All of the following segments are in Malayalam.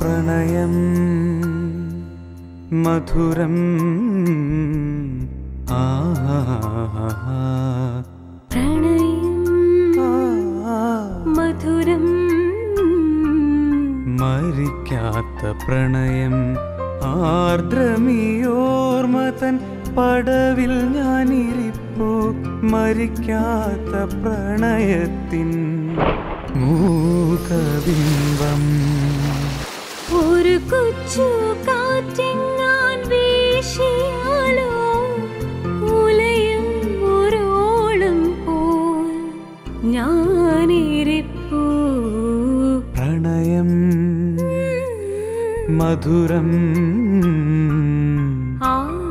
പ്രണയം മധുരം ആ പ്രണയം മധുരം മരിക്കാത്ത പ്രണയം ആർദ്രമിയോർമതൻ പടവിൽ ഞാനിരിപ്പോ മരിക്കാത്ത പ്രണയത്തിൻ മൂകബിംബം ഒരു കൊച്ചു കാറ്റെങ്ങാൻ വീശിയാലോ ഉലയും ഒരോളം പോൽ ഞാനിരിപ്പൂ പ്രണയം മധുരം ആ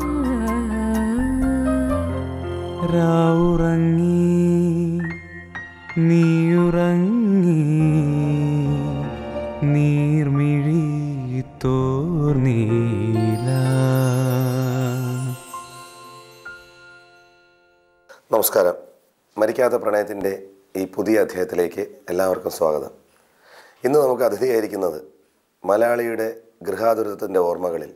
രാവുറങ്ങി നീയുറങ്ങി നീർമിഴി തോർന്നീല നമസ്കാരം മരിക്കാത്ത പ്രണയത്തിൻ്റെ ഈ പുതിയ അധ്യായത്തിലേക്ക് എല്ലാവർക്കും സ്വാഗതം ഇന്ന് നമുക്ക് അതിഥിയായിരിക്കുന്നത് മലയാളിയുടെ ഗൃഹാതുരത്വത്തിൻ്റെ ഓർമ്മകളിൽ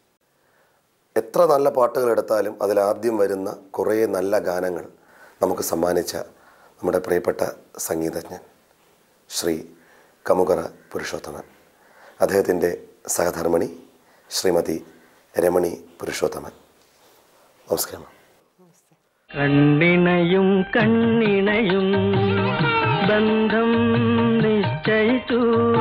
എത്ര നല്ല പാട്ടുകൾ എടുത്താലും അതിലാദ്യം വരുന്ന കുറേ നല്ല ഗാനങ്ങൾ നമുക്ക് സമ്മാനിച്ച നമ്മുടെ പ്രിയപ്പെട്ട സംഗീതജ്ഞൻ ശ്രീ കമുകറ പുരുഷോത്തമൻ അദ്ദേഹത്തിൻ്റെ സഹധർമ്മിണി ശ്രീമതി രമണി പുരുഷോത്തമൻ നമസ്കാരം കണ്ണിണയും കണ്ണിണയും ബന്ധം നിശ്ചയിച്ചു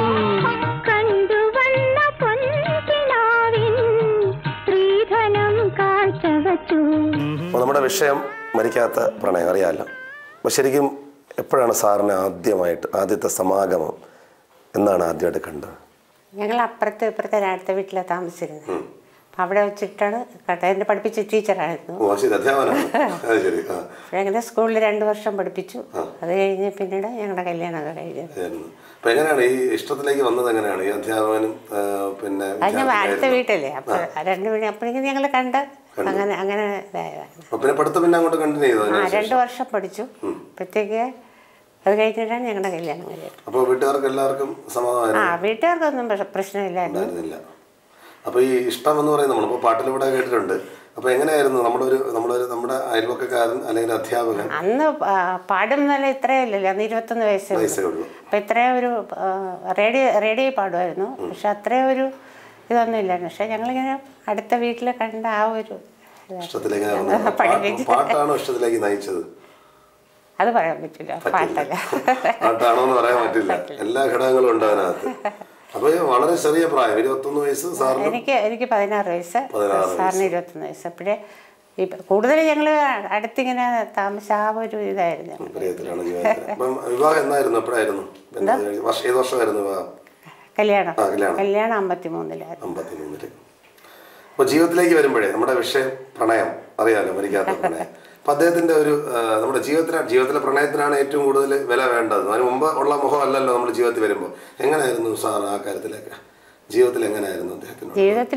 കണ്ടുവന്ന പൊൻകിടാവിൻ സ്ത്രീധനം കാഴ്ചവച്ചു അപ്പോൾ നമ്മുടെ വിഷയം മരിക്കാത്ത പ്രണയം അറിയാമല്ലോ അപ്പോൾ ശരിക്കും എപ്പോഴാണ് സാറിന് ആദ്യമായിട്ട് ആദ്യത്തെ സമാഗമം എന്നാണ് ആദ്യമായിട്ട് കണ്ടത് ഞങ്ങൾ അപ്പുറത്ത് ഇപ്പുറത്തെ അടുത്ത വീട്ടിലാണ് താമസിച്ചിരുന്നത് അപ്പം അവിടെ വെച്ചിട്ടാണ് കേട്ടോ എന്നെ പഠിപ്പിച്ച ടീച്ചറായിരുന്നു ഓ ശരി അധ്യാപനമാണ് അത് ശരി ആ അപ്പോൾ ഞങ്ങളുടെ സ്കൂളിൽ രണ്ട് വർഷം പഠിപ്പിച്ചു അത് കഴിഞ്ഞ് പിന്നീട് ഞങ്ങളുടെ കല്യാണമൊക്കെ കഴിഞ്ഞു ആയിരുന്നു. അപ്പോൾ എങ്ങനെയാണ് ഈ ഇഷ്ടത്തിലേക്ക് വന്നത് എങ്ങനെയാണ് ഈ അധ്യാപകനും ആ, പിന്നെ അത് ഞാൻ അടുത്ത വിദ്യാർത്ഥിയായിരുന്നു? വീട്ടല്ലേ അപ്പോൾ രണ്ട് വീട് അപ്പോഴേക്കും ഞങ്ങൾ കണ്ട് അങ്ങനെ അങ്ങനെ ഇതായതാണ് അപ്പോൾ പിന്നെ പഠിത്തം പിന്നെ അങ്ങോട്ട് കണ്ടിന്യൂ ചെയ്തു ആ അതിന് ശേഷം? രണ്ട് വർഷം പഠിച്ചു അപ്പോഴത്തേക്ക് അത് കഴിഞ്ഞിട്ടാണ് ഞങ്ങളുടെ കല്യാണം കഴിഞ്ഞത് അപ്പോൾ വീട്ടുകാർക്ക് എല്ലാവർക്കും ആ സമാധാനമായിരുന്നു വീട്ടുകാർക്കൊന്നും പ്രശ്ന- പ്രശ്നമില്ലായിരുന്നു ഉണ്ടായിരുന്നില്ല അപ്പോൾ ഈ ഇഷ്ടം എന്ന് പറയുന്നത് നമ്മളിപ്പോൾ പാട്ടിലൂടെ കേട്ടിട്ടുണ്ട് അപ്പോൾ എങ്ങനെയായിരുന്നു നമ്മുടെ ഒരു നമ്മുടെ ഒരു നമ്മുടെ അയൽവക്കക്കാരൻ അല്ലെങ്കിൽ അധ്യാപകൻ അന്ന് പാ- പാടുന്നല്ല ഇത്രയല്ലല്ലോ അന്ന് ഇരുപത്തൊന്ന് വയസ്സേ വയസ്സേ ഉള്ളൂ ഉള്ളൂ അപ്പം ഇത്രയും ഒരു ആ, റേഡിയോ റേഡിയോ പാടുമായിരുന്നു പക്ഷെ അത്രയും ഒരു ഇതൊന്നും ഇല്ലായിരുന്നു പക്ഷെ ഞങ്ങളിങ്ങനെ അടുത്ത വീട്ടിൽ കണ്ട ആ ഒരു ഇതാ. ഇഷ്ടത്തിലേക്ക് എങ്ങനെ വന്നത്? പാട്ട്- പഠിപ്പിച്ചു. പാട്ടാണോ ഇഷ്ടത്തിലേക്ക് നയിച്ചത് അത് പറയാൻ പറ്റില്ല പാട്ടല്ല പാട്ടാണോ എന്ന് പറയാൻ പറ്റില്ല എല്ലാ ഘടകങ്ങളും ഉണ്ട് അതിനകത്ത് അപ്പൊ ഈ വളരെ ചെറിയ പ്രായം ഇരുപത്തൊന്ന് വയസ്സ് സാറിന് എനിക്ക് എനിക്ക് പതിനാറ് വയസ്സ് പതിനാറ് സാറിന് ഇരുപത്തൊന്ന് വയസ്സ് അപ്പോഴേ ഈ കൂടുതൽ ഞങ്ങൾ അടുത്തിങ്ങനെ താമസ ആ ഒരു ഇതായിരുന്നു ഞങ്ങൾ പ്രിയത്തിലാണ് ജീവിതത്തിൽ അപ്പം വിവാഹം എന്നായിരുന്നു എപ്പോഴായിരുന്നു പിന്നെ വർഷം ഏത് വർഷമായിരുന്നു വിവാഹം കല്യാണം ആ, കല്യാണം. കല്യാണം അമ്പത്തി മൂന്നിലായിരുന്നു അമ്പത്തി മൂന്നില് അപ്പോൾ ജീവിതത്തിലേക്ക് വരുമ്പോഴേ നമ്മുടെ വിഷയം പ്രണയം അറിയാമല്ലോ മരിക്കാത്ത പ്രണയം അപ്പം അദ്ദേഹത്തിൻ്റെ ഒരു ആ, നമ്മുടെ ജീവിതത്തിലാണ് ജീവിതത്തിലെ പ്രണയത്തിനാണ് ഏറ്റവും കൂടുതൽ വില വേണ്ടത് അതിന് മുമ്പ് ഉള്ള മുഖം അല്ലല്ലോ നമ്മുടെ ജീവിതത്തിൽ വരുമ്പോൾ എങ്ങനെയായിരുന്നു സാർ ആ കാര്യത്തിലൊക്കെ ജീവിതത്തിൽ എങ്ങനെയായിരുന്നു അദ്ദേഹത്തിനോട് ജീവിതത്തിൽ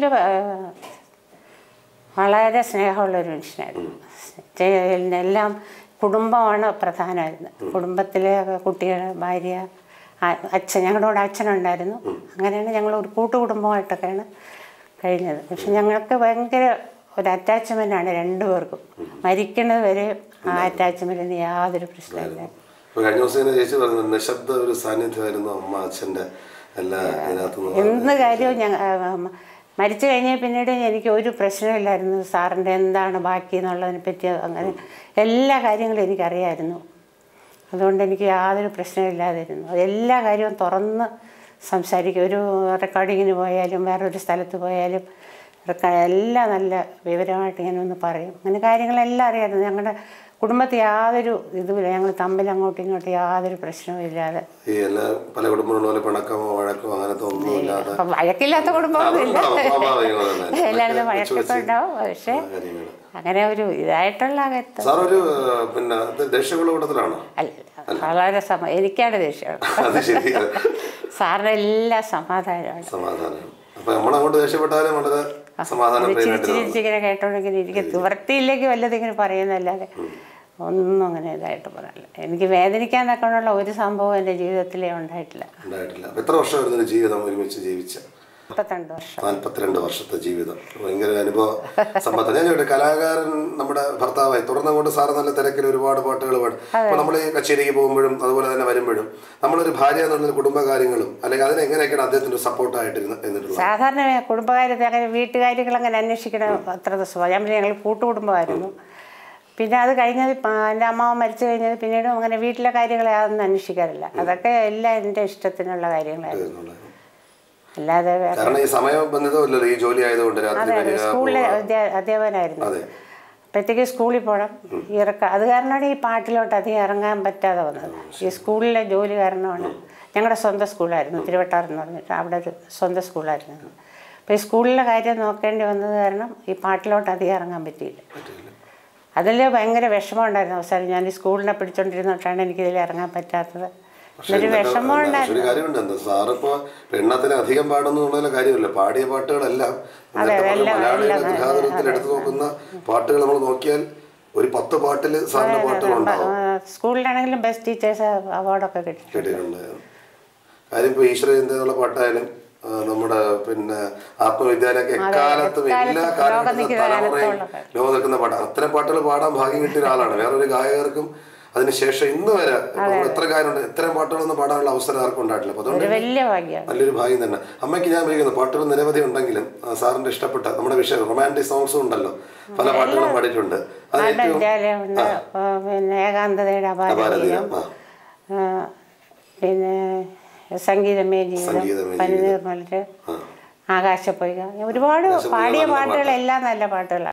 വളരെ സ്നേഹമുള്ള ഒരു മനുഷ്യനായിരുന്നു ചെ- എല്ലാം കുടുംബമാണ് പ്രധാനമായിരുന്നു കുടുംബത്തിലെ കുട്ടികൾ ഭാര്യ ആ- അച്ഛൻ ഞങ്ങളുടെ കൂടെ അച്ഛനുണ്ടായിരുന്നു അങ്ങനെയാണ് ഞങ്ങൾ ഒരു കൂട്ടുകുടുംബമായിട്ടൊക്കെയാണ് കഴിഞ്ഞത് പക്ഷെ ഞങ്ങൾക്ക് ഭയങ്കര ഒരു അറ്റാച്ച്മെൻ്റാണ് രണ്ടുപേർക്കും മരിക്കുന്നത് വരെ ആ അറ്റാച്ച്മെൻറ്റിന് യാതൊരു പ്രശ്നമില്ല ഇപ്പൊ കഴിഞ്ഞ ദിവസം ഇങ്ങനെ ചേച്ചി പറഞ്ഞു നിശബ്ദ ഒരു സാന്നിധ്യമായിരുന്നു അമ്മ അച്ഛൻ്റെ എല്ലാ ഇതിനകത്തുനിന്ന് എന്ത് കാര്യവും ഞങ്ങൾ മരിച്ചു കഴിഞ്ഞാൽ പിന്നീട് എനിക്ക് ഒരു പ്രശ്നമില്ലായിരുന്നു സാറിൻ്റെ എന്താണ് ബാക്കി എന്നുള്ളതിനെ പറ്റി അങ്ങനെ എല്ലാ കാര്യങ്ങളും എനിക്കറിയായിരുന്നു അതുകൊണ്ട് എനിക്ക് യാതൊരു പ്രശ്നമില്ലാതിരുന്നു എല്ലാ കാര്യവും തുറന്ന് സംസാരിക്കും ഒരു റെക്കോർഡിങ്ങിന് പോയാലും വേറൊരു സ്ഥലത്ത് പോയാലും റെക്ക- എല്ലാം നല്ല വിവരമായിട്ട് ഇങ്ങനെ ഒന്ന് പറയും അങ്ങനെ കാര്യങ്ങളെല്ലാം അറിയാമായിരുന്നു ഞങ്ങളുടെ കുടുംബത്തിൽ യാതൊരു ഇതുമില്ല ഞങ്ങൾ തമ്മിൽ അങ്ങോട്ടും ഇങ്ങോട്ടും യാതൊരു പ്രശ്നവും ഇല്ലാതെ ഈ എല്ലാ പല കുടുംബങ്ങളും പോലെ പിണക്കമോ വഴക്കോ അങ്ങനത്തെ ഒന്നും ഇല്ലാതെ അപ്പം വഴക്കില്ലാത്ത കുടുംബമൊന്നുമില്ല അതുണ്ടാവും, സ്വാഭാവികം അതല്ലേ. എല്ലായിടത്തും വെച്ച് വഴക്കൊക്കെ വെച്ച് ഉണ്ടാവും പക്ഷേ കാര്യങ്ങള്. അങ്ങനെ ഒരു ഇതായിട്ടുള്ള അകത്ത് സാർ ഒരു ആ, പിന്നെ ഇത് ദേഷ്യമുള്ള കൂട്ടത്തിലാണോ അല്ല വളരെ സമ എനിക്കാണ് ദേഷ്യമാണ് അത് ശരി സാറിന് എല്ലാ സമാധാനമാണ് സമാധാനം അപ്പൊ നമ്മളങ്ങോട്ട് ദേഷ്യപ്പെട്ടാലും വളരെ സമാധാന ഒരു പ്രിയനായിട്ട് ചിരിച്ച് കാണും. ചിരിച്ചിങ്ങനെ കേട്ടോണ്ടെങ്കിൽ എനിക്ക് നിവൃത്തിയിലേക്ക് വല്ലതിങ്ങനെ പറയുന്നല്ലാതെ ഒന്നും അങ്ങനെ ഇതായിട്ട് പറയാനില്ല എനിക്ക് വേദനിക്കാൻ തക്കമുള്ള ഒരു സംഭവം എൻ്റെ ജീവിതത്തിലേ ഉണ്ടായിട്ടില്ല ഉണ്ടായിട്ടില്ല അപ്പൊ എത്ര വർഷമായിരുന്നു ഒരു ജീവിതം ഒരുമിച്ച് ജീവിച്ച മുപ്പത്തിരണ്ട് വർഷം നാൽപ്പത്തിരണ്ട് വർഷത്തെ ജീവിതം ഭയങ്കര അനുഭവ സമ്പത്ത് ഞാൻ ചോദിക്കട്ടെ കലാകാരൻ നമ്മുടെ ഭർത്താവായി തുടർന്ന് അങ്ങോട്ട് സാറ് നല്ല തിരക്കിൽ ഒരുപാട് പാട്ടുകൾ പാടും അപ്പൊ നമ്മൾ ഈ കച്ചേരിക്ക് പോകുമ്പോഴും അതുപോലെ തന്നെ വരുമ്പോഴും നമ്മളൊരു ഭാര്യ എന്നുള്ള കുടുംബകാര്യങ്ങളും അല്ലെങ്കിൽ അതിന് എങ്ങനെയൊക്കെയാണ് അദ്ദേഹത്തിന്റെ സപ്പോർട്ടായിട്ട് എന്നിട്ടുള്ളത് സാധാരണ കുടുംബകാര്യത്തെ അങ്ങനെ വീട്ടുകാര്യങ്ങൾ അങ്ങനെ അന്വേഷിക്കണ അത്ര ദിവസം ഞാൻ പിന്നെ ഞങ്ങൾ കൂട്ടുകുടുംബമായിരുന്നു പിന്നെ അത് കഴിഞ്ഞത് പ- എൻ്റെ അമ്മാവൻ മരിച്ചു കഴിഞ്ഞത് പിന്നീട് അങ്ങനെ വീട്ടിലെ കാര്യങ്ങളെ അതൊന്നും അന്വേഷിക്കാറില്ല അതൊക്കെ എല്ലാം എൻ്റെ ഇഷ്ടത്തിനുള്ള കാര്യങ്ങളായിരുന്നു അല്ലാതെ വേറെ കാരണം ഈ സമയബന്ധിതമല്ലല്ലോ ഈ ജോലി ആയതുകൊണ്ട് രാത്രി അതെ അതെ വരിക, സ്കൂളിലെ പോവുക. അധ്യാ- അധ്യാപകനായിരുന്നു അതെ അപ്പോഴത്തേക്ക് സ്കൂളിൽ പോകണം ഇറക്ക അത് കാരണമാണ് ഈ പാട്ടിലോട്ട് അധികം ഇറങ്ങാൻ പറ്റാതെ വന്നത് ഈ സ്കൂളിലെ ജോലി കാരണമാണ് ഞങ്ങളുടെ സ്വന്തം സ്കൂളായിരുന്നു തിരുവട്ടാർ എന്ന് പറഞ്ഞിട്ട് അവിടെ ഒരു സ്വന്തം സ്കൂളായിരുന്നു അപ്പോൾ ഈ സ്കൂളിലെ കാര്യം നോക്കേണ്ടി വന്നത് കാരണം ഈ പാട്ടിലോട്ട് അധികം ഇറങ്ങാൻ പറ്റിയില്ല അതിൽ ഭയങ്കര വിഷമം ഉണ്ടായിരുന്നു അവസാനം ഞാൻ ഈ സ്കൂളിനെ പിടിച്ചോണ്ടിരുന്നിട്ടാണ് എനിക്കിതിൽ ഇറങ്ങാൻ പറ്റാത്തത് പക്ഷേ എന്നൊരു ഇതൊക്കെ വിഷമം അല്ല, പക്ഷേ ഉണ്ടായിരുന്നു ഒരു കാര്യമുണ്ട് എന്താ സാറിപ്പോ പെണ്ണത്തിന് അധികം പാടുന്നു എന്നുള്ള കാര്യമില്ല പാടിയ പാട്ടുകളെല്ലാം നേരത്തെ പറഞ്ഞ എല്ലാം- മലയാളികളുടെ എല്ലാം- ഗൃഹാതുരത്തിൽ എടുത്തു നോക്കുന്ന പാട്ടുകൾ നമ്മൾ നോക്കിയാൽ ഒരു പത്ത് പാട്ടില് സാറിന്റെ പാട്ടുകളുണ്ടാവും ആ, സ്കൂളിലാണെങ്കിലും ബെസ്റ്റ് ടീച്ചേഴ്സ് അവാർഡൊക്കെ കിട്ടി കേട്ടിട്ടുണ്ട് കാര്യം ഇപ്പൊ ഈശ്വരചിന്ത എന്നുള്ള പാട്ടായാലും ആ, നമ്മുടെ പിന്നെ ആത്മവിദ്യാലയൊക്കെ എക്കാലത്തും എല്ലാ എക്കാലത്തും ലോകം കാലഘട്ടത്തിലും നിൽക്കുന്ന തലമുറയും കാലത്തുള്ള ലോകം നിൽക്കുന്ന പാട്ട് അത്തരം പാട്ടുകൾ പാടാൻ ഭാഗ്യം കിട്ടിയ ഒരാളാണ് വേറൊരു ഗായകർക്കും അതിനുശേഷം ഇന്ന് വരെ ഇപ്പൊ നമ്മൾ എത്ര കാര്യമുണ്ട് ഇത്തരം പാട്ടുകളൊന്നും പാടാനുള്ള അവസരം ആർക്കും ഉണ്ടായിട്ടില്ല അപ്പൊ അതുകൊണ്ട് ഒരു വലിയ ഭാഗ്യമാണ് നല്ലൊരു ഭാഗ്യം തന്നെ അമ്മയ്ക്ക് ഞാൻ വിളിക്കുന്നു പാട്ടുകൾ നിരവധി ഉണ്ടെങ്കിലും ആ, സാറിന്റെ ഇഷ്ടപ്പെട്ട നമ്മുടെ വിഷയം റൊമാൻറ്റിക് സോങ്സും ഉണ്ടല്ലോ പല പാട്ടുകളും പാടിയിട്ടുണ്ട് അത് ഏറ്റവും വിദ്യാലയമുണ്ട് പിന്നെ ഏകാന്തതയുടെ അപാരതീരം അപാരതീരം ആ ആ, പിന്നെ സംഗീതമേ ജീവിതം സംഗീതമേ പനിനീർ മലര് ആകാശപ്പൊയ്ക ഒരുപാട് ആകാശപ്പൊയ്ക പാടിയ നല്ല പാട്ടുകളെല്ലാം നല്ല പാട്ടുകളാണ്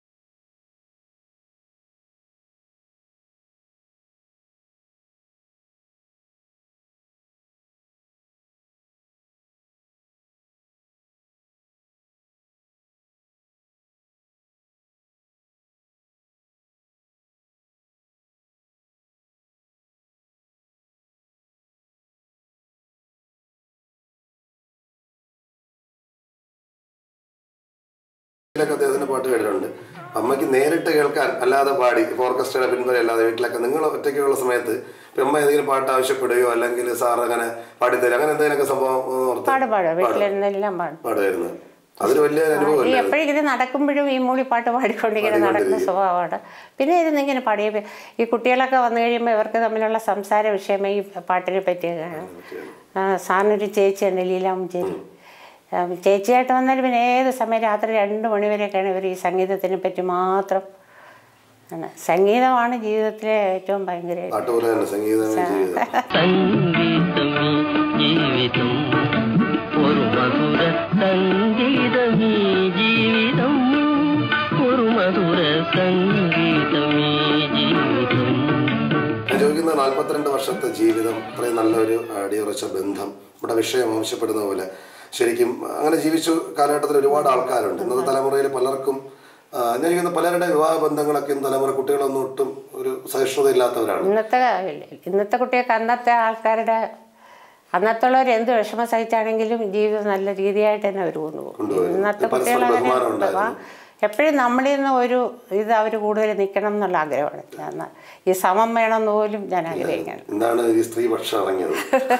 വീട്ടിലൊക്കെ അദ്ദേഹത്തിന്റെ പാട്ട് കേട്ടിട്ടുണ്ട് അമ്മയ്ക്ക് നേരിട്ട് കേൾക്കാൻ അല്ലാതെ പാടി ഇപ്പൊ ഓർക്കസ്ട്രയുടെ പിൻബലം അല്ലാതെ വീട്ടിലൊക്കെ നിങ്ങൾ ഒറ്റയ്ക്കുള്ള സമയത്ത് ഇപ്പൊ അമ്മ ഏതെങ്കിലും പാട്ട് ആവശ്യപ്പെടുകയോ അല്ലെങ്കിൽ സാർ അങ്ങനെ പാടിത്തരും അങ്ങനെ എന്തെങ്കിലുമൊക്കെ സംഭവം ഒന്ന് ഓർത്ത് പാട് പാടും വീട്ടിലിരുന്നെല്ലാം പാടും പാടുമായിരുന്നു അതൊരു വലിയ ഈ അനുഭവമല്ലേ അത്? എപ്പോഴും ഇത് നടക്കുമ്പോഴും ഈ മൂളിപ്പാട്ട് പാടിക്കൊണ്ടിങ്ങനെ നടക്കുന്ന സ്വഭാവമാണ് പിന്നെ ഇരുന്നിങ്ങനെ പാടിയ ഈ കുട്ടികളൊക്കെ വന്നു കഴിയുമ്പോൾ ഇവർക്ക് തമ്മിലുള്ള സംസാര വിഷയമേ ഈ പാട്ടിനെ പറ്റിയൊക്കെയാണ് ആ, സാറിനൊരു ചേച്ചിയുണ്ട് ലീലാമുഞ്ചേരി ആ, ചേച്ചിയായിട്ട് വന്നാൽ പിന്നെ ഏത് സമയം രാത്രി രണ്ട് മണിവരെയൊക്കെയാണ് ഇവർ ഈ സംഗീതത്തിനെ പറ്റി മാത്രം ആണ് സംഗീതമാണ് ജീവിതത്തിലെ ഏറ്റവും ഭയങ്കര പാട്ട് പോലെ തന്നെ സംഗീതമേ ജീവിതം സംഗീതമേ ജീവിതം ഒരു മധുര സംഗീതമേ ജീവിതം ഒരു മധുര സംഗീതമേ ജീവിതം ഞാൻ ചോദിക്കുന്ന നാല്പത്തിരണ്ട് വർഷത്തെ ജീവിതം അത്രയും നല്ലൊരു അടിയുറച്ച ബന്ധം നമ്മുടെ വിഷയം ആവശ്യപ്പെടുന്ന പോലെ ശരിക്കും അങ്ങനെ ജീവിച്ചു കാലഘട്ടത്തിൽ ഒരുപാട് ആൾക്കാരുണ്ട് ഇന്നത്തെ തലമുറയിൽ പലർക്കും ആ, ഞാൻ ചോദിക്കുന്ന പലരുടെ വിവാഹ ബന്ധങ്ങളൊക്കെ ഇന്ന് തലമുറ കുട്ടികളൊന്നും ഒട്ടും ഒരു സഹിഷ്ണുതയില്ലാത്തവരാണ് ഇന്നത്തെ ഇന്നത്തെ കുട്ടികൾക്ക് അന്നത്തെ ആൾക്കാരുടെ അന്നത്തുള്ളവർ എന്ത് വിഷമം സഹിച്ചാണെങ്കിലും ജീവിതം നല്ല രീതിയായിട്ട് തന്നെ അവർ കൊണ്ടുപോകും കൊണ്ടുപോകും. ഇന്നത്തെ പരസ്പര കുട്ടികൾ അങ്ങനെ ബഹുമാനം ഉണ്ടായിരുന്നു. ആ, എപ്പോഴും നമ്മളിൽ നിന്ന് ഒരു ഇത് അവർ കൂടുതൽ നിൽക്കണം എന്നുള്ള ആഗ്രഹമാണ് ഞാൻ ഈ സമം വേണമെന്ന് പോലും ഞാൻ ആഗ്രഹിക്കണം എന്താണ് ഈ സ്ത്രീ പക്ഷം ഇറങ്ങിയത്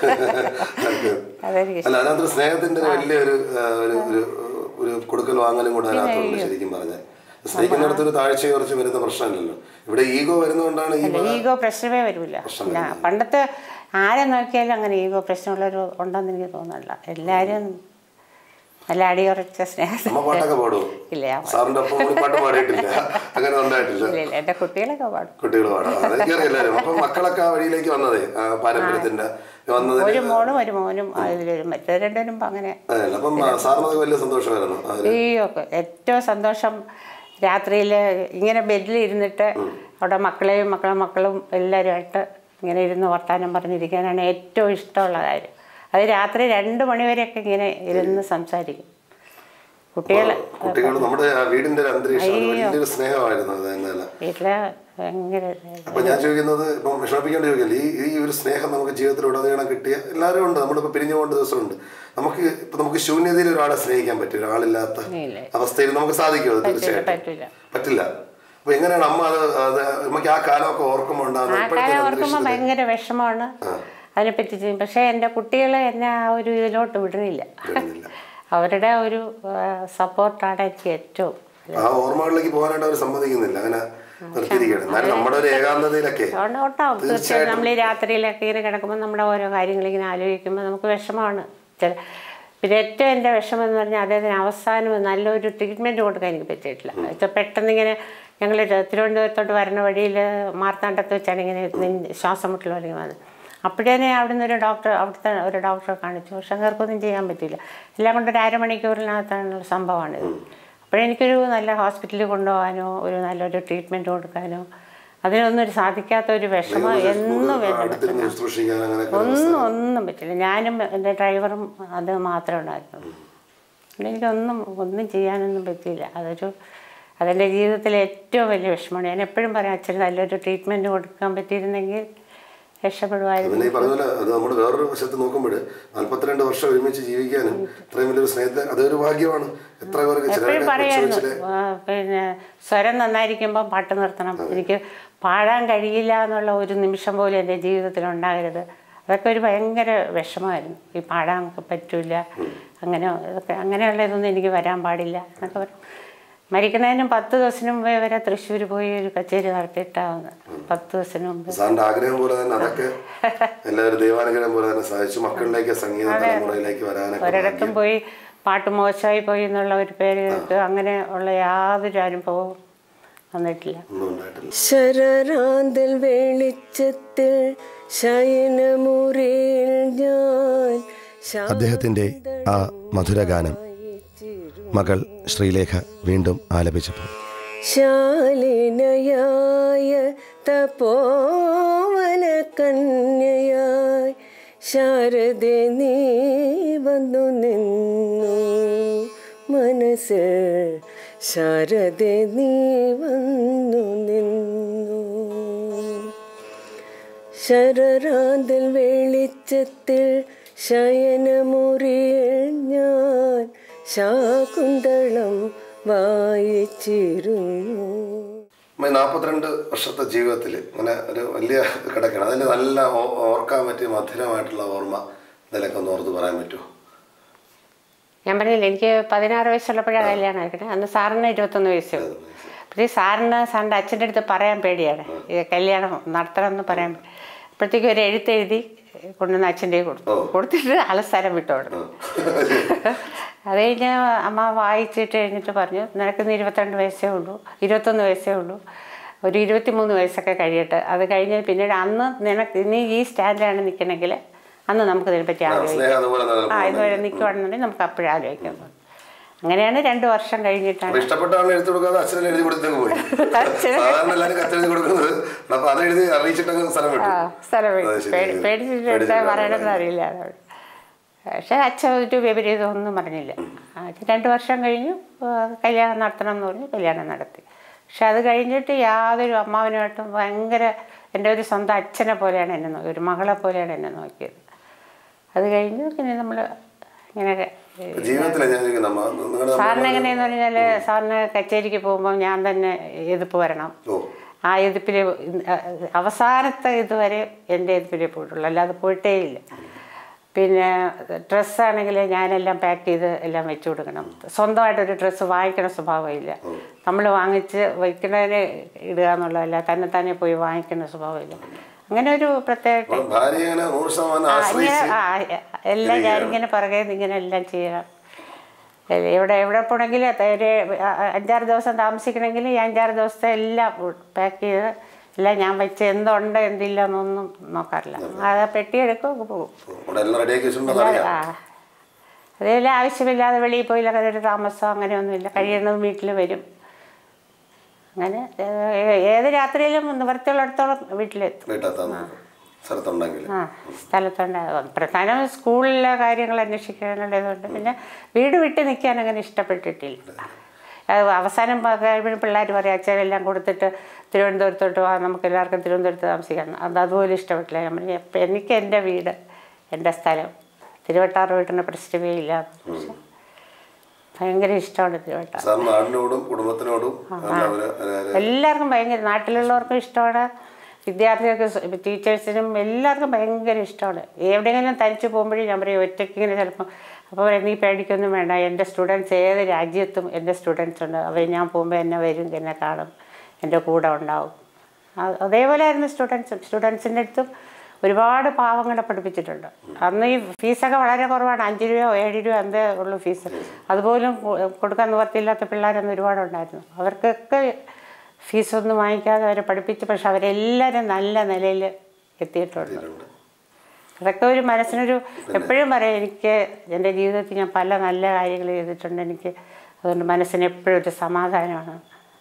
അതെനിക്ക് അല്ല അതിനകത്ത് സ്നേഹത്തിന്റെ ഒരു വലിയൊരു ആ, ഒരു ഒരു ഒരു കൊടുക്കൽ വാങ്ങലും കൂടെ അതിനകത്തുണ്ട് ശരിക്കും പറഞ്ഞാൽ സ്നേഹിക്കുന്നിടത്ത് ഒരു താഴ്ച കുറച്ച് വരുന്ന പ്രശ്നമല്ലല്ലോ ഇവിടെ ഈഗോ വരുന്നതുകൊണ്ടാണ് ഈ വക- ഈഗോ പ്രശ്നമേ വരില്ല പിന്നെ പണ്ടത്തെ ആരെ നോക്കിയാലും അങ്ങനെ ഈഗോ പ്രശ്നമുള്ളവർ ഉണ്ടെന്ന് എനിക്ക് തോന്നുന്നില്ല എല്ലാവരും നല്ല അടിയുറച്ച സ്നേഹം അമ്മ പാട്ടൊക്കെ പാടുമോ ഇല്ല ഞാൻ സാറിന്റെ ഒപ്പം കൂടി പാട്ട് പാടിയിട്ടില്ല അങ്ങനെ ഉണ്ടായിട്ടില്ല ഇല്ല ഇല്ല എൻ്റെ കുട്ടികളൊക്കെ പാടും കുട്ടികൾ പാടാം അതെനിക്കറിയാം എല്ലാവരും അപ്പൊ മക്കളൊക്കെ ആ വഴിയിലേക്ക് വന്നതേ ആ പാരമ്പര്യത്തിന്റെ വന്നതിന് ഒരു മോളും ഒരു മോനും അതിലൊരു മറ്റേ രണ്ടുപേരും അങ്ങനെ അതല്ല അപ്പം സാറിനത് വലിയ സന്തോഷമായിരുന്നു അതിന് അയ്യോ ഏറ്റവും സന്തോഷം രാത്രിയിൽ ഇങ്ങനെ ബെഡിൽ ഇരുന്നിട്ട് അവിടെ മക്കളെയും മക്കളെ മക്കളും എല്ലാവരുമായിട്ട് ഇങ്ങനെ ഇരുന്ന് വർത്താനം പറഞ്ഞിരിക്കാനാണ് ഏറ്റവും ഇഷ്ടമുള്ള കാര്യം അത് രാത്രി രണ്ട് മണിവരെയൊക്കെ ഇങ്ങനെ ഇരുന്ന് സംസാരിക്കും കുട്ടികൾ കുട്ടികൾ നമ്മുടെ ആ വീടിന്റെ ഒരു അന്തരീക്ഷം അത് വലിയൊരു സ്നേഹമായിരുന്നു അത് തന്നെയല്ല വീട്ടിലെ ഭയങ്കര അപ്പൊ ഞാൻ ചോദിക്കുന്നത് ഇപ്പം വിഷമിപ്പിക്കേണ്ട ചോദിക്കില്ല ഈ ഈ ഒരു സ്നേഹം നമുക്ക് ജീവിതത്തിൽ ഉടനീളം കിട്ടിയ എല്ലാവരും ഉണ്ട് നമ്മളിപ്പോൾ പിരിഞ്ഞു പോകേണ്ട ദിവസമുണ്ട് നമുക്ക് ഇപ്പൊ നമുക്ക് ശൂന്യതയിൽ ഒരാളെ സ്നേഹിക്കാൻ പറ്റും ഒരാളില്ലാത്ത ഇല്ല. അവസ്ഥയിൽ നമുക്ക് സാധിക്കും അത് തീർച്ചയായിട്ടും പറ്റില്ല പറ്റില്ല അപ്പൊ എങ്ങനെയാണ് അമ്മ അത് അത് നമുക്ക് ആ കാലമൊക്കെ ഓർക്കുമ്പോൾ ഉണ്ടാകുന്ന ആ ഇപ്പോഴത്തെ കാലം ഒരു ഓർക്കുമ്പോൾ അന്തരീക്ഷത്തിൽ ഭയങ്കര വിഷമമാണ് അതിനെപ്പറ്റി ചെയ്യും പക്ഷേ എൻ്റെ കുട്ടികളെ എന്നെ ആ ഒരു ഇതിലോട്ട് വിടുന്നില്ല വിടുന്നില്ല. അവരുടെ ഒരു സപ്പോർട്ടാണ് എനിക്ക് ഏറ്റവും ആ ഓർമ്മകളിലേക്ക് പോകാനായിട്ട് അവർ സമ്മതിക്കുന്നില്ല അങ്ങനെ നിർത്തിയിരിക്കുകയാണ് എന്നാലും നമ്മുടെ ഒരു ഏകാന്തതയിലൊക്കെ അതുകൊണ്ട് ഉണ്ടാവും തീർച്ചയായും നമ്മൾ ഈ രാത്രിയിലൊക്കെ ഇങ്ങനെ കിടക്കുമ്പോൾ നമ്മുടെ ഓരോ കാര്യങ്ങൾ ഇങ്ങനെ ആലോചിക്കുമ്പോൾ നമുക്ക് വിഷമമാണ് ചില പിന്നെ ഏറ്റവും എൻ്റെ വിഷമം എന്ന് പറഞ്ഞാൽ അദ്ദേഹത്തിന് അവസാനം നല്ലൊരു ട്രീറ്റ്മെൻറ്റ് കൊടുക്കാൻ എനിക്ക് പറ്റിയിട്ടില്ല ഇത് പെട്ടെന്ന് ഇങ്ങനെ ഞങ്ങൾ തിരുവനന്തപുരത്തോട്ട് വരുന്ന വഴിയിൽ മാർത്താണ്ടത്ത് വെച്ചാണ് ഇങ്ങനെ നെഞ്ച് ശ്വാസം മുട്ടൽ പോലെ വന്നത് അപ്പോഴേനെ അവിടുന്ന് ഒരു ഡോക്ടർ അവിടുത്തെ ഒരു ഡോക്ടറെ കാണിച്ചു പക്ഷെ അങ്ങേർക്കൊന്നും ചെയ്യാൻ പറ്റില്ല എല്ലാം കൊണ്ട് ഒരു അരമണിക്കൂറിനകത്താണ് സംഭവമാണിത് അപ്പോഴെനിക്കൊരു നല്ല ഹോസ്പിറ്റലിൽ കൊണ്ടുപോകാനോ ഒരു നല്ലൊരു ട്രീറ്റ്മെൻറ്റ് കൊടുക്കാനോ അതിനൊന്നും ഒരു സാധിക്കാത്ത ഒരു വിഷമം എന്നും വേദന അടുത്തിരുന്ന് ശുശ്രൂഷിക്കാൻ അങ്ങനെ ഒന്നും ഒന്നും പറ്റില്ല ഞാനും എൻ്റെ ഡ്രൈവറും അത് മാത്രമേ ഉണ്ടായിരുന്നുള്ളൂ അതുകൊണ്ട് എനിക്കൊന്നും ഒന്നും ചെയ്യാനൊന്നും പറ്റിയില്ല അതൊരു അതെൻ്റെ ജീവിതത്തിലെ ഏറ്റവും വലിയ വിഷമമാണ് ഞാൻ എപ്പോഴും പറയാം അച്ഛന് നല്ലൊരു ട്രീറ്റ്മെൻറ്റ് കൊടുക്കാൻ പറ്റിയിരുന്നെങ്കിൽ രക്ഷപ്പെടുമായിരുന്നു പിന്നെ ഈ പറഞ്ഞ പോലെ അത് നമ്മുടെ വേറൊരു വശത്ത് നോക്കുമ്പോൾ നാല്പത്തിരണ്ട് വർഷം ഒരുമിച്ച് ജീവിക്കാനും ഇത്രയും വലിയൊരു സ്നേഹത്തെ അതൊരു ഭാഗ്യമാണ് എത്ര പേർക്ക് എപ്പോഴും ചിലരുടെ പറയായിരുന്നു കൊച്ചുകൊച്ചിലെ ആ, പിന്നെ സ്വരം നന്നായിരിക്കുമ്പോൾ പാട്ട് നിർത്തണം എനിക്ക് പാടാൻ കഴിയില്ല എന്നുള്ള ഒരു നിമിഷം പോലും എൻ്റെ ജീവിതത്തിൽ ഉണ്ടാകരുത് അതൊക്കെ ഒരു ഭയങ്കര വിഷമമായിരുന്നു ഈ പാടാൻ പറ്റില്ല അങ്ങനെ ഇതൊക്കെ അങ്ങനെയുള്ള ഇതൊന്നും എനിക്ക് വരാൻ പാടില്ല എന്നൊക്കെ പറയും മരിക്കുന്നതിനും പത്ത് ദിവസത്തിന് മുമ്പേ വരെ തൃശ്ശൂർ പോയി ഒരു കച്ചേരി നടത്തിയിട്ടാവുന്നത് പത്ത് ദിവസത്തിന് മുമ്പ് സാറിന്റെ ആഗ്രഹം പോലെ തന്നെ അതൊക്കെ എല്ലാവരും ദൈവാനുഗ്രഹം പോലെ തന്നെ സാധിച്ചു മക്കളിലേക്ക് സംഗീത തലമുറയിലേക്ക് വരാനൊക്കെ ഒരിടത്തും പോയി പാട്ട് മോശമായി പോയി എന്നുള്ള ഒരു പേര് കേട്ട് അങ്ങനെ ഉള്ള യാതൊരു അനുഭവവും വന്നിട്ടില്ല ഒന്നും ഉണ്ടായിട്ടില്ല ശരറാന്തൽ വെളിച്ചത്തിൽ ശയനമുറിയിൽ ഞാൻ അദ്ദേഹത്തിന്റെ ആ മധുരഗാനം മകൾ ശ്രീലേഖ വീണ്ടും ആലപിച്ചപ്പോൾ ശാലിനയായ തപോവന കന്യയായി ശാരദെ നീ വന്നു നിന്നു മനസ്സിൽ ശാരദെ നീ വന്നു നിന്നു ശരറാന്തൽ വെളിച്ചത്തിൽ ശയനമുറിയിൽ ഞാൻ ശാകുന്തളം വായിച്ചിരുന്നു നാൽപ്പത്തിരണ്ട് വർഷത്തെ ജീവിതത്തിൽ ഇങ്ങനെ ഒരു വലിയ കിടക്കണം അതിൽ നല്ല ഓ- ഓർക്കാൻ പറ്റിയ മധുരമായിട്ടുള്ള ഓർമ്മ ഇതിലൊക്കെ ഒന്ന് ഓർത്ത് പറയാൻ പറ്റുമോ ഞാൻ പറഞ്ഞില്ല എനിക്ക് പതിനാറ് വയസ്സുള്ളപ്പോഴാണ് കല്യാണം ആയിരിക്കണേ അന്ന് സാറിന് ഇരുപത്തൊന്ന് വയസ്സേ ഉള്ളൂ അപ്പോൾ ഈ സാറിന് സാറിൻ്റെ അച്ഛൻ്റെ അടുത്ത് പറയാൻ പേടിയാണ് ഈ കല്യാണം നടത്തണം എന്ന് പറയാൻ അപ്പോഴത്തേക്ക് ഒരു എഴുത്തെഴുതി കൊണ്ടുവന്ന് അച്ഛൻ്റെ കയ്യിൽ കൊടുത്തു കൊടുത്തിട്ട് ആളെ സ്ഥലം വിട്ടോടുന്നു അത് കഴിഞ്ഞ് അമ്മ വായിച്ചിട്ട് കഴിഞ്ഞിട്ട് പറഞ്ഞു നിനക്കിന്ന് ഇരുപത്തിരണ്ട് വയസ്സേ ഉള്ളൂ ഇരുപത്തൊന്ന് വയസ്സേ ഉള്ളൂ ഒരു ഇരുപത്തിമൂന്ന് വയസ്സൊക്കെ കഴിയട്ടെ അത് കഴിഞ്ഞ് പിന്നീട് അന്ന് നിനക്ക് നീ ഈ സ്റ്റാൻഡിലാണ് നിൽക്കണമെങ്കിൽ അന്ന് നമുക്ക് ഇതിനെപ്പറ്റി ആലോചിക്കാം സ്നേഹം അതുപോലെ ആ നിലനിൽക്കുന്നു. ഇതുവരെ നിൽക്കുവാണെന്നുണ്ടെങ്കിൽ നമുക്ക് അപ്പോഴും ആലോചിക്കാം അങ്ങനെയാണ് രണ്ട് വർഷം കഴിഞ്ഞിട്ടാണ് അപ്പൊ ഇഷ്ടപ്പെട്ടാണ് എഴുതി കൊടുക്കാതെ അച്ഛനെ എഴുതി കൊടുത്തങ്ങ് പോയി സാധാരണ എല്ലാവരും കത്തെഴുതി കൊടുക്കുന്നത് അപ്പൊ അത് എഴുതി അറിയിച്ചിട്ടങ്ങ് സ്ഥലം വിട്ടു ആ സ്ഥലം അത് പേടി- ശരി. പേടി- പേടിച്ചിട്ട് എന്താ പേടിച്ചിട്ടാണ് പറയണമെന്ന് അറിയില്ല അതോട് പക്ഷെ അച്ഛൻ ഒരു വിപരീതമൊന്നും പറഞ്ഞില്ല അച്ഛൻ രണ്ട് വർഷം കഴിഞ്ഞു ആ, കല്യാണം നടത്തണം എന്ന് പറഞ്ഞു കല്യാണം നടത്തി പക്ഷെ അത് കഴിഞ്ഞിട്ട് യാതൊരു അമ്മാവനുമായിട്ടും ഭയങ്കര എൻ്റെ ഒരു സ്വന്തം അച്ഛനെ പോലെയാണ് എന്നെ നോക്കിയത് ഒരു മകളെ പോലെയാണ് എന്നെ നോക്കിയത് അത് കഴിഞ്ഞ് പിന്നെ നമ്മൾ ഇങ്ങനെ ജീവിതത്തിലെ ഞാൻ ചോദിക്കുന്നത് നമ്മ നിങ്ങളുടെ സാറിന് എങ്ങനെയെന്ന് പറഞ്ഞാൽ സാറിന് കച്ചേരിക്ക് പോകുമ്പോൾ ഞാൻ തന്നെ എതിർപ്പ് വരണം ഓ ആ എതിർപ്പിൽ അവസാനത്തെ ഇതുവരെ എൻ്റെ എതിർപ്പിലേ പോയിട്ടുള്ളൂ അല്ലാതെ പോയിട്ടേ ഇല്ല പിന്നെ ഡ്രസ്സാണെങ്കിൽ ഞാനെല്ലാം പാക്ക് ചെയ്ത് എല്ലാം വെച്ച് കൊടുക്കണം സ്വന്തമായിട്ടൊരു ഡ്രസ്സ് വാങ്ങിക്കണ സ്വഭാവമില്ല നമ്മൾ വാങ്ങിച്ച് വയ്ക്കുന്നതിന് ഇടുക എന്നുള്ളതല്ല തന്നെ തന്നെ പോയി വാങ്ങിക്കുന്ന സ്വഭാവമില്ല അങ്ങനെ ഒരു പ്രത്യേക അപ്പൊ ഭാര്യ ഇങ്ങനെ നൂറ് ശതമാനം ആ, ഇങ്ങനെ ആശ്രയിച്ച് ആ, എല്ലാം ഞാനിങ്ങനെ പുറകെ നിന്ന് ഇങ്ങനെ എല്ലാം ചെയ്യണം എ- എവിടെ എവിടെ പോകണമെങ്കിൽ ഒരു അ- അഞ്ചാറ് ദിവസം താമസിക്കണമെങ്കിൽ ഈ അഞ്ചാറ് ദിവസത്തെ എല്ലാം പാക്ക് ചെയ്ത് എല്ലാം ഞാൻ വെച്ച് എന്തുണ്ട് എന്തില്ല എന്നൊന്നും നോക്കാറില്ല അത് പെട്ടിയെടുക്കും അങ്ങ് പോകും ഇവിടെ എല്ലാം റെഡിയാക്കി വെച്ചിട്ടുണ്ടെന്ന് അറിയാം ആ അതെല്ലാം ആവശ്യമില്ലാതെ വെളിയിൽ പോയി അങ്ങനെ ഒരു താമസം അങ്ങനെയൊന്നുമില്ല കഴിയുന്നതും വീട്ടിൽ വരും അങ്ങനെ ഏ- ഏത് രാത്രിയിലും നിവൃത്തിയുള്ളിടത്തോളം വീട്ടിലെത്തും വീട്ടിലെത്താൻ സ്ഥലത്തുണ്ടെങ്കിൽ ആ സ്ഥലത്തുണ്ടാകും പ്രധാനം സ്കൂളിലെ കാര്യങ്ങൾ അന്വേഷിക്കാനുള്ളതുകൊണ്ട് പിന്നെ വീട് വിട്ട് നിൽക്കാൻ അങ്ങനെ ഇഷ്ടപ്പെട്ടിട്ടില്ല അത് അവസാനം കഴിയുമ്പോൾ പിള്ളേർ പറയും അച്ഛനെല്ലാം കൊടുത്തിട്ട് തിരുവനന്തപുരത്തോട്ട് പോകാം നമുക്ക് എല്ലാവർക്കും തിരുവനന്തപുരത്ത് താമസിക്കാം അത് അതുപോലെ ഇഷ്ടപ്പെട്ടില്ല ഞാൻ പറഞ്ഞു "എപ്പ- എനിക്ക് എൻ്റെ വീട് എൻ്റെ സ്ഥലം തിരുവട്ടാറ് വീട്ടിന് പ്രശ്നമേ ഇല്ല പക്ഷെ ഭയങ്കര ഇഷ്ടമാണ് തിരുവട്ടാറ് സാർ നാടിനോടും കുടുംബത്തിനോടും നല്ല ഒരു- ഒരു- ഒരു- എല്ലാവർക്കും ഭയങ്കര നാട്ടിലുള്ളവർക്കും ഇഷ്ടമാണ് വിദ്യാർത്ഥികൾക്ക് ടീച്ചേഴ്സിനും എല്ലാവർക്കും ഭയങ്കര ഇഷ്ടമാണ് എവിടെയെങ്കിലും തനിച്ച് പോകുമ്പോഴേ ഞാൻ പറയും ഒറ്റയ്ക്ക് ഇങ്ങനെ ചിലപ്പോൾ അപ്പോൾ പറയും, നീ പേടിക്കൊന്നും വേണ്ട എൻ്റെ സ്റ്റുഡൻസ് ഏത് രാജ്യത്തും എൻ്റെ സ്റ്റുഡൻസ് ഉണ്ട് അവർ ഞാൻ പോകുമ്പോൾ എന്നെ വരും എന്നെ കാണും എൻ്റെ കൂടെ ഉണ്ടാവും ആ- അതേപോലെ ആയിരുന്നു സ്റ്റുഡൻസും സ്റ്റുഡൻസിൻ്റെ അടുത്തും ഒരുപാട് പാവങ്ങളെ പഠിപ്പിച്ചിട്ടുണ്ട് അന്ന് ഈ ഫീസൊക്കെ വളരെ കുറവാണ് അഞ്ച് രൂപയോ ഏഴ് രൂപ എന്തേ ഉള്ളൂ ഫീസ് അതുപോലും കൊ- കൊടുക്കാൻ നിവർത്തിയില്ലാത്ത പിള്ളേരൊന്നും ഒരുപാടുണ്ടായിരുന്നു അവർക്കൊക്കെ ഫീസൊന്നും വാങ്ങിക്കാതെ അവരെ പഠിപ്പിച്ച് പക്ഷെ അവരെല്ലാവരും നല്ല നിലയിൽ എത്തിയിട്ടുണ്ട് അതൊക്കെ ഒരു മനസ്സിനൊരു എപ്പോഴും പറയാം എനിക്ക് എൻ്റെ ജീവിതത്തിൽ ഞാൻ പല നല്ല കാര്യങ്ങൾ ചെയ്തിട്ടുണ്ട് എനിക്ക് അതുകൊണ്ട് മനസ്സിന് എപ്പോഴും ഒരു സമാധാനമാണ്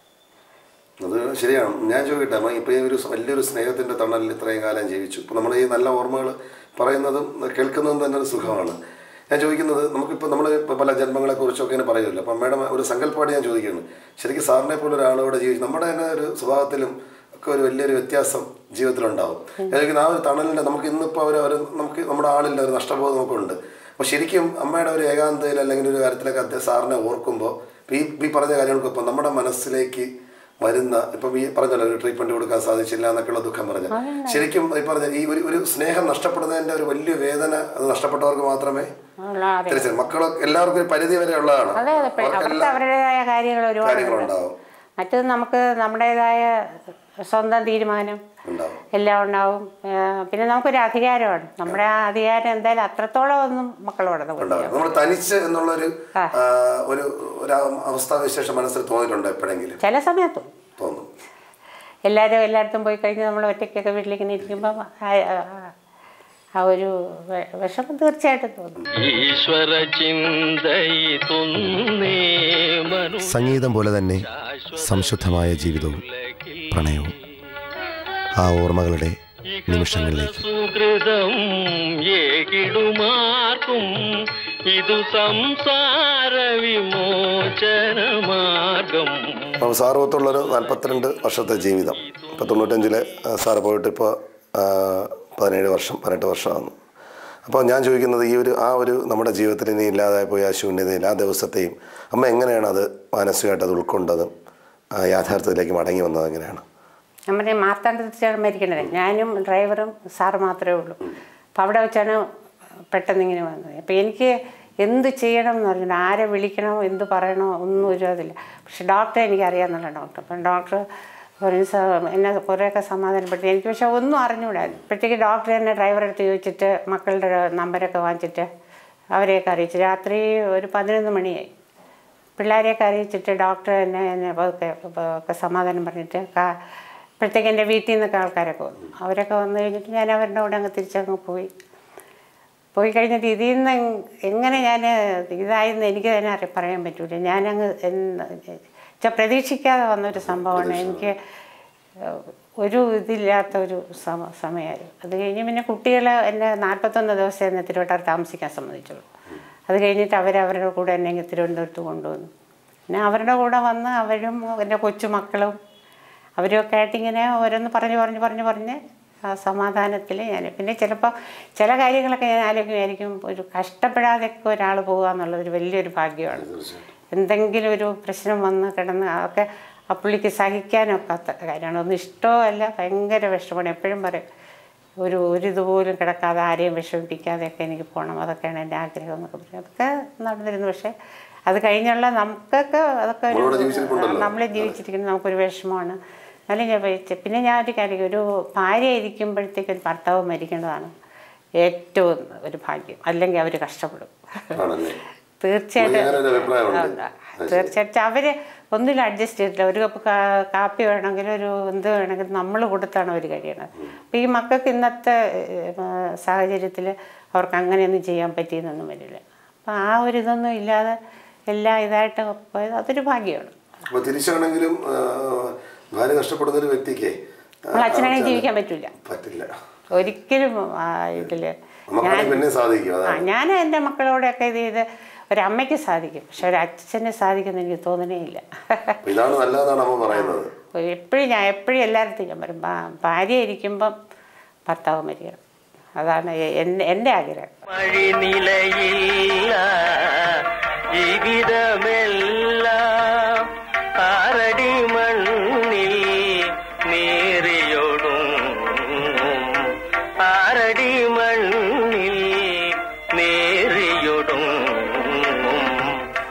അത് ശരിയാണ് ഞാൻ ചോദിക്കട്ടെ അമ്മ ഇപ്പോൾ ഈ ഒരു വലിയൊരു സ്നേഹത്തിൻ്റെ തണലിൽ ഇത്രയും കാലം ജീവിച്ചു ഇപ്പോൾ നമ്മൾ ഈ നല്ല ഓർമ്മകൾ പറയുന്നതും കേൾക്കുന്നതും തന്നെ ഒരു സുഖമാണ് ഞാൻ ചോദിക്കുന്നത് നമുക്കിപ്പോൾ നമ്മൾ ഇപ്പോൾ പല ജന്മങ്ങളെക്കുറിച്ചൊക്കെ ഇങ്ങനെ പറയുമല്ലോ അപ്പം അമ്മയുടെ ഒരു സങ്കല്പമായിട്ട് ഞാൻ ചോദിക്കുകയാണ് ശരിക്കും സാറിനെ പോലെ ഒരാളോട് ജീവിച്ചു നമ്മുടെ തന്നെ ഒരു സ്വഭാവത്തിലും ഒക്കെ ഒരു വലിയൊരു വ്യത്യാസം ജീവിതത്തിലുണ്ടാവും എനിക്ക് ആ ഒരു തണലിൻ്റെ നമുക്ക് ഇന്നിപ്പോൾ അവർ ഒരു നമുക്ക് നമ്മുടെ ആളില്ല ഒരു നഷ്ടബോധം നമുക്കുണ്ട് അപ്പോൾ ശരിക്കും അമ്മയുടെ ഒരു ഏകാന്തയിൽ അല്ലെങ്കിൽ ഒരു കാര്യത്തിലൊക്കെ അദ്ദേഹം സാറിനെ ഓർക്കുമ്പോൾ ഈ ഈ പറഞ്ഞ കാര്യങ്ങൾക്കൊപ്പം നമ്മുടെ മനസ്സിലേക്ക് വരുന്ന ഇപ്പം ഈ പറഞ്ഞല്ലോ ഒരു ട്രീറ്റ്മെന്റ് കൊടുക്കാൻ സാധിച്ചില്ല എന്നൊക്കെയുള്ള ദുഃഖം പറഞ്ഞു ശരിക്കും ഈ പറഞ്ഞ ഈ ഒരു ഒരു സ്നേഹം നഷ്ടപ്പെടുന്നതിന്റെ ഒരു വലിയ വേദന അത് നഷ്ടപ്പെട്ടവർക്ക് മാത്രമേ ഉള്ള അറിയാം. തിരിച്ചു മക്കളൊക്കെ എല്ലാവർക്കും ഒരു പരിധി വരെ ഉള്ളതാണ് അതെ അതെ ഇപ്പൊ അവർക്ക് അവർക്കെല്ലാം അവരുടേതായ കാര്യങ്ങൾ ഒരുപാടുണ്ട് കാര്യങ്ങളുണ്ടാവും മറ്റത് നമുക്ക് നമ്മുടേതായ സ്വന്തം തീരുമാനം ഉണ്ടാവും എല്ലാം ഉണ്ടാവും ആ, പിന്നെ നമുക്കൊരു അധികാരമാണ് നമ്മുടെ ആ അധികാരം എന്തായാലും അത്രത്തോളം ഒന്നും മക്കളോട് ഉണ്ടാവും നമ്മൾ തനിച്ച് എന്നുള്ളൊരു ആ. ആ, ഒരു ഒരു അവസ്ഥാവിശേഷം മനസ്സിൽ തോന്നിയിട്ടുണ്ടോ എപ്പോഴെങ്കിലും ചില സമയത്തും തോന്നും എല്ലാവരും എല്ലായിടത്തും പോയി കഴിഞ്ഞ് നമ്മൾ ഒറ്റയ്ക്കൊക്കെ വീട്ടിലിങ്ങനെ ഇരിക്കുമ്പോൾ ആ ആ- ആ ഒരു വെ- വിഷമം തീർച്ചയായിട്ടും തോന്നും ഈശ്വര ചിന്തയിത്തുന്നേ മനു സംഗീതം പോലെ തന്നെ സംശുദ്ധമായ ജീവിതവും പ്രണയവും ആ ഓർമ്മകളുടെ നിമിഷങ്ങളിലേക്ക് സുഹൃതം ഏകിടുമാർക്കും ഇതു സംസാര വിമോചന മാർഗം അപ്പോൾ സാറുമൊത്തുള്ളൊരു നാൽപ്പത്തിരണ്ട് വർഷത്തെ ജീവിതം ഇപ്പോൾ തൊണ്ണൂറ്റഞ്ചിലെ ആ, സാറ് പോയിട്ട് ഇപ്പോൾ പതിനേഴ് വർഷം പതിനെട്ട് വർഷമാകുന്നു അപ്പോൾ ഞാൻ ചോദിക്കുന്നത് ഈ ഒരു ആ ഒരു നമ്മുടെ ജീവിതത്തിൽ ഇനി ഇല്ലാതായി പോയ ആ ശൂന്യതയിൽ ആ ദിവസത്തെയും അമ്മ എങ്ങനെയാണ് അത് മാനസികമായിട്ട് അത് ഉൾക്കൊണ്ടതും ആ യാഥാർത്ഥ്യത്തിലേക്ക് മടങ്ങി വന്നത് എങ്ങനെയാണ് നമ്മുടെ മാർത്താണ്ഡത്തിലാണ് മരിക്കണത് ഞാനും ഡ്രൈവറും സാറ് മാത്രമേ ഉള്ളൂ അപ്പം അവിടെ വെച്ചാണ് പെട്ടെന്ന് ഇങ്ങനെ വന്നത് അപ്പം എനിക്ക് എന്ത് ചെയ്യണം എന്ന് പറഞ്ഞിട്ട് ആരെ വിളിക്കണോ എന്ത് പറയണോ ഒന്നും ഒരു അതില്ല പക്ഷെ ഡോക്ടറെ എനിക്ക് അറിയാമെന്നുള്ള ഡോക്ടർ അപ്പം ഡോക്ടർ പറഞ്ഞു "സാർ, എന്നെ കുറേയൊക്കെ സമാധാനപ്പെടുത്തി എനിക്ക് പക്ഷെ ഒന്നും അറിഞ്ഞുകൂടായിരുന്നു അപ്പോഴത്തേക്ക് ഡോക്ടർ എന്നെ ഡ്രൈവറെ അടുത്ത് ചോദിച്ചിട്ട് മക്കളുടെ നമ്പരൊക്കെ വാങ്ങിച്ചിട്ട് അവരെയൊക്കെ അറിയിച്ചു രാത്രി ഒരു പതിനൊന്ന് മണിയായി പിള്ളേരെയൊക്കെ അറിയിച്ചിട്ട് ഡോക്ടർ എന്നെ എന്നെ ഒക്കെ ഒക്കെ സമാധാനം പറഞ്ഞിട്ട് കാ- അപ്പോഴത്തേക്ക് എൻ്റെ വീട്ടിൽ നിന്നൊക്കെ ആൾക്കാരൊക്കെ വന്നു അവരൊക്കെ വന്നു കഴിഞ്ഞിട്ട് ഞാൻ അവരുടെ കൂടെ അങ്ങ് തിരിച്ചങ്ങ് പോയി പോയി കഴിഞ്ഞിട്ട് ഇതിൽ നിന്ന് എങ്ങനെ ഞാൻ ഇതായെന്ന് എനിക്ക് തന്നെ അറിയാൻ പറയാൻ പറ്റൂല ഞാനങ്ങ് വെച്ചാൽ പ്രതീക്ഷിക്കാതെ വന്നൊരു സംഭവമാണ് എനിക്ക് ഏഹ്, ഒരു ഇതില്ലാത്ത ഒരു സമ സമയമായിരുന്നു അത് കഴിഞ്ഞ് പിന്നെ കുട്ടികളെ എന്നെ നാൽപ്പത്തൊന്ന് ദിവസം എന്നെ തിരുവട്ടാർ താമസിക്കാൻ സമ്മതിച്ചുള്ളൂ അത് കഴിഞ്ഞിട്ട് അവരവരുടെ കൂടെ എന്നെ ഇങ്ങ് തിരുവനന്തപുരത്ത് കൊണ്ടുവന്നു പിന്നെ അവരുടെ കൂടെ വന്ന് അവരും എൻ്റെ കൊച്ചുമക്കളും അവരൊക്കെ ആയിട്ട് ഇങ്ങനെ ഓരോന്ന് പറഞ്ഞ് പറഞ്ഞ് പറഞ്ഞ് പറഞ്ഞ് ആ സമാധാനത്തിൽ ഞാൻ പിന്നെ ചിലപ്പോൾ ചില കാര്യങ്ങളൊക്കെ ഞാൻ ആലോചിക്കുമായിരിക്കും ഒരു കഷ്ടപ്പെടാതെയൊക്കെ ഒരാൾ പോകുക എന്നുള്ളത് ഒരു വലിയൊരു ഭാഗ്യമാണ് എന്തെങ്കിലും ഒരു പ്രശ്നം വന്ന് കിടന്ന് അതൊക്കെ ആ പുള്ളിക്ക് സഹിക്കാനൊക്കാത്ത കാര്യമാണ് ഒന്നും ഇഷ്ടമല്ല ഭയങ്കര വിഷമമാണ് എപ്പോഴും പറയും ഒരു ഒരു ഇതുപോലും കിടക്കാതെ ആരെയും വിഷമിപ്പിക്കാതെയൊക്കെ എനിക്ക് പോകണം അതൊക്കെയാണ് എൻ്റെ ആഗ്രഹം എന്നൊക്കെ പറയും അതൊക്കെ നടന്നിരുന്നു പക്ഷേ അത് കഴിഞ്ഞുള്ള നമുക്കൊക്കെ അതൊക്കെ നമ്മളിവിടെ ഒരു ജീവിച്ചിരിപ്പുണ്ടല്ലോ. നമ്മൾ ജീവിച്ചിരിക്കുന്നത് നമുക്കൊരു വിഷമമാണ് എന്നാലും ഞാൻ വിചാരിച്ചു പിന്നെ ഞാൻ ഒരു കാര്യം ഒരു ഭാര്യ ഇരിക്കുമ്പോഴത്തേക്ക് ഒരു ഭർത്താവ് മരിക്കേണ്ടതാണ് ഏറ്റവും ഒരു ഭാഗ്യം അല്ലെങ്കിൽ അവർ കഷ്ടപ്പെടും ആണല്ലേ തീർച്ചയായിട്ടും അങ്ങനെ ഒരു അഭിപ്രായമുണ്ട്. ഉണ്ട്. തീർച്ചയായിട്ടും അവർ ഒന്നിലും അഡ്ജസ്റ്റ് ചെയ്തിട്ടില്ല ഒരു കപ്പ് കാ- കാപ്പി വേണമെങ്കിലും ഒരു എന്ത് വേണമെങ്കിലും നമ്മൾ കൊടുത്താണ് അവർ കഴിയണത് അപ്പം ഈ മക്കൾക്ക് ഇന്നത്തെ സാഹചര്യത്തിൽ അവർക്ക് അങ്ങനെയൊന്നും ചെയ്യാൻ പറ്റിയെന്നൊന്നും വരില്ല അപ്പം ആ ഒരു ഇതൊന്നും ഇല്ലാതെ എല്ലാം ഇതായിട്ട് പോയത് അതൊരു ഭാഗ്യമാണ് അപ്പോൾ തിരിച്ചാണെങ്കിലും ആ, ഭാര്യ നഷ്ടപ്പെടുന്ന ഒരു വ്യക്തിക്ക് നമ്മൾ അച്ഛനാണെങ്കിൽ ജീവിക്കാൻ പറ്റില്ല പറ്റില്ല ഒരിക്കലും ആ ഇതില് നമുക്കാണെങ്കിൽ പിന്നെ സാധിക്കും ആ അതാണ് ഞാൻ എൻ്റെ മക്കളോടൊക്കെ ഇത് ചെയ്ത് ഒരമ്മയ്ക്ക് സാധിക്കും പക്ഷെ ഒരു അച്ഛന് സാധിക്കുമെന്ന് എനിക്ക് തോന്നണേ ഇല്ല അപ്പോൾ ഇതാണ് നല്ലതെന്നാണ് അമ്മ പറയുന്നത് എപ്പോഴും ഞാൻ എപ്പോഴും എല്ലായിടത്തും ഞാൻ പറയും ഭാ- ഭാര്യ ഇരിക്കുമ്പം ഭർത്താവ് മരിക്കണം അതാണ് എ- എൻ്റെ എൻ്റെ ആഗ്രഹം വഴിനിലയില്ല ജീവിതമെല്ലാം ആറടി മണ്ണിൽ നേറിയോടും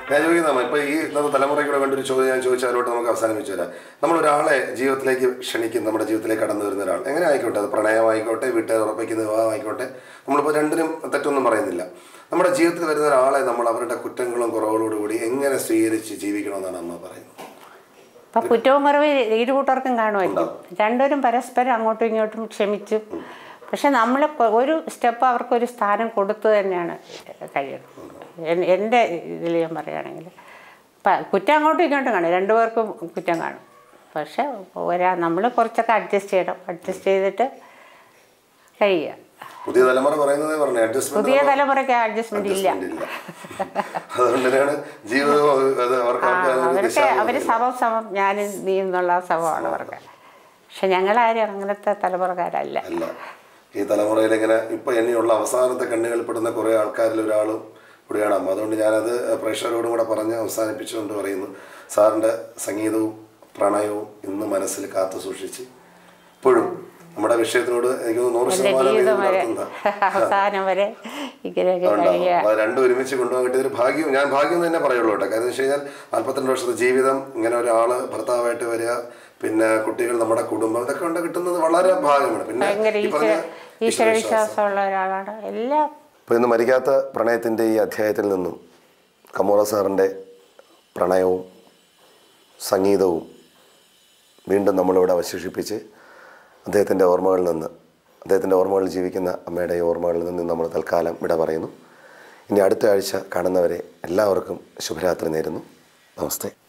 ഞാൻ ചോദിക്കുന്ന ഇപ്പൊ ഈ ഇന്നത്തെ തലമുറയ്ക്കൂടെ വേണ്ട ഒരു ചോദ്യം ഞാൻ ചോദിച്ചാലോട്ട് നമുക്ക് അവസാനിപ്പിച്ചു തരാം നമ്മൾ ഒരാളെ ജീവിതത്തിലേക്ക് ക്ഷണിക്കും നമ്മുടെ ജീവിതത്തിലേക്ക് കടന്നു വരുന്ന ഒരാൾ എങ്ങനെ ആയിക്കോട്ടെ അത് പ്രണയമായിക്കോട്ടെ വീട്ടുകാർ ഉറപ്പിക്കുന്ന വിവാഹമായിക്കോട്ടെ നമ്മളിപ്പോൾ രണ്ടിനും തെറ്റൊന്നും പറയുന്നില്ല നമ്മുടെ ജീവിതത്തിൽ വരുന്ന ഒരാളെ നമ്മൾ അവരുടെ കുറ്റങ്ങളും കുറവുകളോടുകൂടി എങ്ങനെ സ്വീകരിച്ച് ജീവിക്കണമെന്നാണ് അമ്മ പറയുന്നത് അപ്പം കുറ്റവും കുറവ് ഇരു കൂട്ടർക്കും കാണുമല്ലോ രണ്ടുപേരും പരസ്പരം അങ്ങോട്ടും ഇങ്ങോട്ടും ക്ഷമിച്ചു പക്ഷെ നമ്മൾ ഒരു സ്റ്റെപ്പ് അവർക്കൊരു സ്ഥാനം കൊടുത്തു തന്നെയാണ് കഴിയണം എൻ- എൻ്റെ ഇതിൽ ഞാൻ പറയുകയാണെങ്കിൽ പ- കുറ്റം അങ്ങോട്ടും ഇങ്ങോട്ടും കാണും രണ്ടുപേർക്കും കുറ്റം കാണും പക്ഷെ ഒരാ നമ്മൾ കുറച്ചൊക്കെ അഡ്ജസ്റ്റ് ചെയ്യണം അഡ്ജസ്റ്റ് ചെയ്തിട്ട് കഴിയുക പുതിയ തലമുറ പറയുന്നതേ പറഞ്ഞു അഡ്ജസ്റ്റ്മെന്റ് പുതിയ തലമുറയ്ക്ക് അഡ്ജസ്റ്റ്മെന്റ് ഇല്ല അതുകൊണ്ട് തന്നെയാണ് ജീവിതവും അത് അവർക്ക് ആ അവർക്ക് അതിനൊരു അവർക്ക് ദിശ അവർ സമം സമം ഞാനും നീ എന്നുള്ള സമമാണ് അവർക്ക് പക്ഷെ ഞങ്ങളാരും അങ്ങനത്തെ തലമുറക്കാരല്ല അല്ല ഈ തലമുറയിൽ ഇങ്ങനെ ഇപ്പൊ ഇനിയുള്ള അവസാനത്തെ കണ്ണുകളിൽ പെടുന്ന കുറെ ആൾക്കാരിൽ ഒരാളും കൂടിയാണ് അമ്മ അതുകൊണ്ട് ഞാനത് പ്രേക്ഷകരോടും കൂടെ പറഞ്ഞ് അവസാനിപ്പിച്ചുകൊണ്ട് പറയുന്നു സാറിന്റെ സംഗീതവും പ്രണയവും ഇന്ന് മനസ്സിൽ കാത്തു സൂക്ഷിച്ച് ഇപ്പോഴും നമ്മുടെ വിഷയത്തിനോട് എനിക്ക് തോന്നുന്നു നൂറ് എൻ്റെ ശതമാനം ജീവിതം ഇത് വരെ നടത്തുന്ന അവസാനം വരെ ഇങ്ങനെയൊക്കെ ഉണ്ടാവും കഴിയുക അപ്പോൾ അത് രണ്ടും ഒരുമിച്ച് കൊണ്ടുപോകാൻ കിട്ടിയൊരു ഭാഗ്യം ഞാൻ ഭാഗ്യം എന്ന് തന്നെ പറയുള്ളൂ കേട്ടോ കാര്യം എന്ന് വെച്ച് കഴിഞ്ഞാൽ നാൽപ്പത്തിരണ്ട് വർഷത്തെ ജീവിതം ഇങ്ങനെ ഒരാൾ ഭർത്താവായിട്ട് വരിക പിന്നെ കുട്ടികൾ നമ്മുടെ കുടുംബം ഇതൊക്കെ കൊണ്ട് കിട്ടുന്നത് വളരെ ഭാഗ്യമാണ് പിന്നെ ഭയങ്കര ഈ ഈശ്വര പറഞ്ഞ ഈശ്വര വിശ്വാസമുള്ള ഒരാളാണ് എല്ലാം അപ്പോൾ ഇന്ന് മരിക്കാത്ത പ്രണയത്തിൻ്റെ ഈ അധ്യായത്തിൽ നിന്നും കമോറ സാറിൻ്റെ പ്രണയവും സംഗീതവും വീണ്ടും നമ്മളിവിടെ അവശേഷിപ്പിച്ച് അദ്ദേഹത്തിൻ്റെ ഓർമ്മകളിൽ നിന്ന് അദ്ദേഹത്തിൻ്റെ ഓർമ്മകളിൽ ജീവിക്കുന്ന അമ്മയുടെ ഈ ഓർമ്മകളിൽ നിന്ന് നമ്മൾ തൽക്കാലം വിട പറയുന്നു ഇനി അടുത്ത ആഴ്ച കാണുന്നവരെ എല്ലാവർക്കും ശുഭരാത്രി നേരുന്നു നമസ്തേ